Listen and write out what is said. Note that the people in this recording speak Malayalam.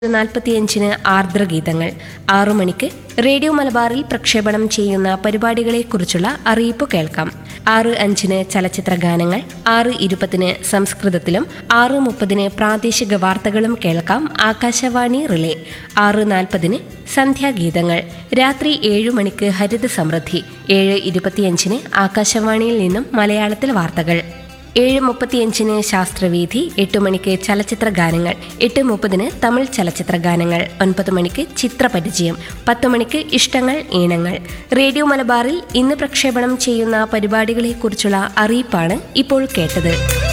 നാൽപ്പത്തിയഞ്ചിന് ആർദ്രഗീതങ്ങൾ ആറു മണിക്ക് റേഡിയോ മലബാറിൽ പ്രക്ഷേപണം ചെയ്യുന്ന പരിപാടികളെക്കുറിച്ചുള്ള അറിയിപ്പ് കേൾക്കാം ആറ് അഞ്ചിന് ചലച്ചിത്ര ഗാനങ്ങൾ ആറ് ഇരുപതിന് സംസ്കൃതത്തിലും ആറ് മുപ്പതിന് പ്രാദേശിക വാർത്തകളും കേൾക്കാം ആകാശവാണി റിലേ ആറ് നാൽപ്പതിന് സന്ധ്യാഗീതങ്ങൾ രാത്രി ഏഴു മണിക്ക് ഹരിത സമൃദ്ധി ഏഴ് ഇരുപത്തിയഞ്ചിന് ആകാശവാണിയിൽ നിന്നും മലയാളത്തിൽ വാർത്തകൾ ഏഴ് മുപ്പത്തിയഞ്ചിന് ശാസ്ത്രവീഥി എട്ട് മണിക്ക് ചലച്ചിത്ര ഗാനങ്ങൾ എട്ട് മുപ്പതിന് തമിഴ് ചലച്ചിത്ര ഗാനങ്ങൾ ഒൻപത് മണിക്ക് ചിത്രപരിചയം പത്ത് മണിക്ക് ഇഷ്ടങ്ങൾ ഈണങ്ങൾ റേഡിയോ മലബാറിൽ ഇന്ന് പ്രക്ഷേപണം ചെയ്യുന്ന പരിപാടികളെക്കുറിച്ചുള്ള അറിയിപ്പാണ് ഇപ്പോൾ കേട്ടത്